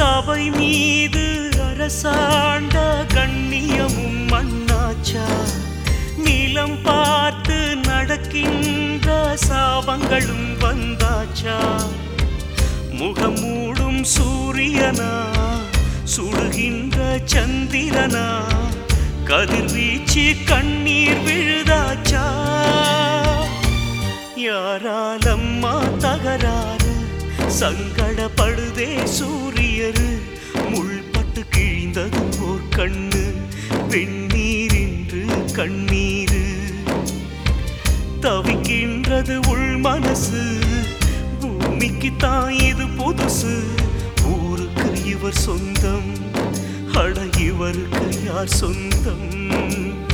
சபை மீது அரசாண்ட கண்ணியமும் மண்ணாச்சா நிலம் பார்த்து நடக்கின்ற சாபங்களும் வந்தாச்சா முகமூடும் சூரியனா சுடுகின்ற சந்திரனா கதிர்வீச்சு கண்ணீர் விழுதாச்சா யாராலம்மா தகராறு சங்கடப்படுதே சூரியரு முள்பட்டு கிழிந்தது ஓர் கண்ணு வெந்நீரின்று கண்ணீரு தவிக்கின்றது உள் மனசு பூமிக்கு தான் இது புதுசு ஊருக்கு இவர் சொந்தம் அட இவருக்கு யார் சொந்தம்